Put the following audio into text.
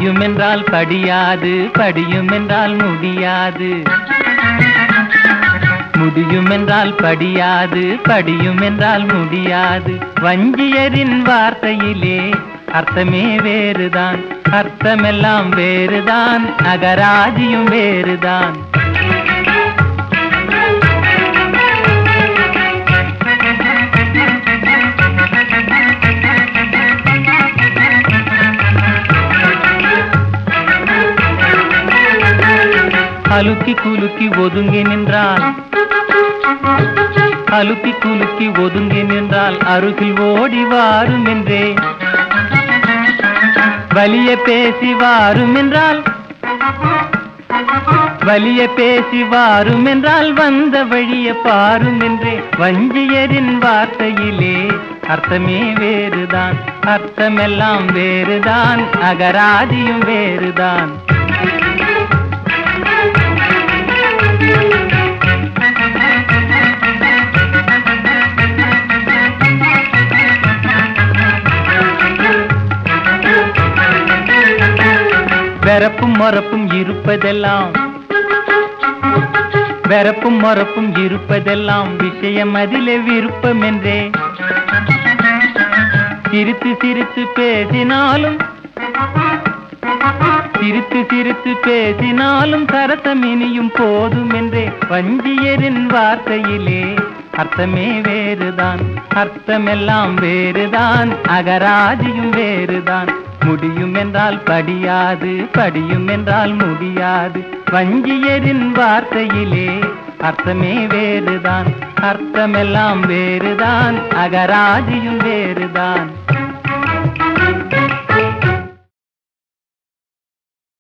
முடியும் என்றால் படியாது படியும் என்றால் முடியாது முடியும் என்றால் படியாது படியும் என்றால் முடியாது வஞ்சியரின் வார்த்தையிலே அர்த்தமே வேறுதான் அர்த்தமெல்லாம் வேறுதான் அகராதியும் வேறுதான் அலுக்கி குலுக்கி ஒதுங்கி நின்றால் அலுக்கி குலுக்கி ஒதுங்கி நின்றால் அருகில் ஓடி வாரும் என்றே வலிய பேசி வாரும் என்றால் வலிய பேசி வாரும் என்றால் வந்த வழிய பாரும் என்றே வஞ்சியரின் வார்த்தையிலே அர்த்தமே வேறுதான் அர்த்தமெல்லாம் வேறுதான் அகராதியும் வேறுதான் வெறப்பும் மொறப்பும் இருப்பதெல்லாம் வெறப்பும் மொறப்பும் இருப்பதெல்லாம் விஷயம் அதிலே விருப்பம் என்றே சிரித்து சிரித்து பேசினாலும் சிரித்து சிரித்து பேசினாலும் சரசம் இனியும் போதும் என்றே வஞ்சியரின் வார்த்தையிலே அர்த்தமே வேறுதான் அர்த்தமெல்லாம் வேறுதான் அகராதியும் வேறுதான் முடியும் என்றால் படியாது படியும் என்றால் முடியாது வஞ்சியரின் வார்த்தையிலே அர்த்தமே வேறுதான் அர்த்தமெல்லாம் வேறுதான் அகராதியும் வேறுதான்